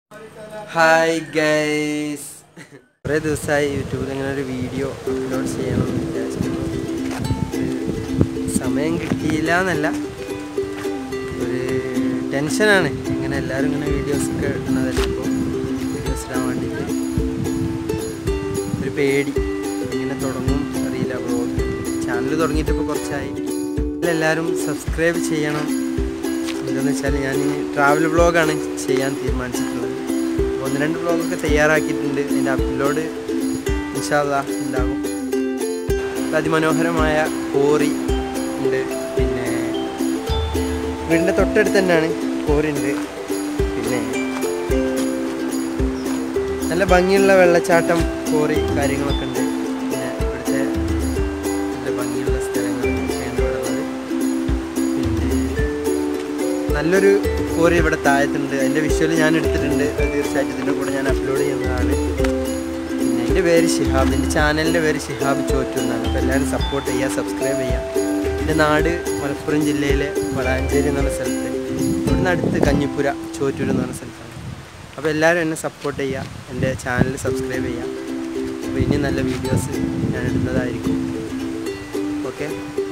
hi guys കുറേ ദിവസമായി യൂട്യൂബിൽ ഇങ്ങനെ ഒരു വീഡിയോ അപ്ലോഡ് ചെയ്യണമെന്ന് വിചാരിച്ചിരുന്നു ഒരു സമയം കിട്ടിയില്ല എന്നല്ല ഒരു ടെൻഷനാണ് ഇങ്ങനെ എല്ലാവരും ഇങ്ങനെ വീഡിയോസ് ഒക്കെ ഇടുന്നതല്ല അപ്പോൾ വീഡിയോസ് ഇടാൻ വേണ്ടിയിട്ട് ഒരു പേടി എങ്ങനെ തുടങ്ങും അറിയില്ല വ്ളോഗ് ചാനൽ തുടങ്ങിയിട്ട് ഇപ്പോൾ കുറച്ചായി എല്ലാവരും സബ്സ്ക്രൈബ് ചെയ്യണം എന്താണെന്ന് വെച്ചാൽ ഞാൻ ട്രാവൽ വ്ളോഗാണ് ചെയ്യാൻ തീരുമാനിച്ചിട്ടുള്ളത് ഒന്ന് രണ്ട് വ്ളോഗൊക്കെ തയ്യാറാക്കിയിട്ടുണ്ട് അതിൻ്റെ അപ്ലോഡ് ഇൻഷാല്ല ഉണ്ടാകും അതിമനോഹരമായ കോറി ഉണ്ട് പിന്നെ വീടിൻ്റെ തൊട്ടടുത്ത് തന്നെയാണ് കോറി ഉണ്ട് പിന്നെ നല്ല ഭംഗിയുള്ള വെള്ളച്ചാട്ടം കോറി കാര്യങ്ങളൊക്കെ ഉണ്ട് പിന്നെ ഇവിടുത്തെ നല്ല ഭംഗിയുള്ള സ്ഥലങ്ങളൊക്കെയാണ് ഇവിടെ ഉള്ളത് പിന്നെ നല്ലൊരു കോറി ഇവിടെ താഴത്തുണ്ട് അതിൻ്റെ വിഷ്വൽ ഞാൻ എടുത്തിട്ടുണ്ട് അത് തീർച്ചയായിട്ടും ഇതിൻ്റെ കൂടെ ഞാൻ അപ്ലോഡ് ചെയ്യുന്നതാണ് പിന്നെ എൻ്റെ പേര് ഷിഹാബ് എൻ്റെ ചാനലിൻ്റെ പേര് ഷിഹാബ് ചോറ്റു എന്നാണ് അപ്പോൾ എല്ലാവരും സപ്പോർട്ട് ചെയ്യുക സബ്സ്ക്രൈബ് ചെയ്യുക എൻ്റെ നാട് മലപ്പുറം ജില്ലയിലെ വളാഞ്ചേരി എന്ന് പറഞ്ഞ സ്ഥലത്ത് ഇവിടുന്ന് അടുത്ത് കഞ്ഞിപ്പുര ചോറ്റൂർ എന്ന് പറഞ്ഞ സ്ഥലത്താണ് അപ്പോൾ എല്ലാവരും എന്നെ സപ്പോർട്ട് ചെയ്യുക എൻ്റെ ചാനൽ സബ്സ്ക്രൈബ് ചെയ്യുക അപ്പോൾ ഇനി നല്ല വീഡിയോസ് ഞാൻ ഇടുന്നതായിരിക്കും ഓക്കെ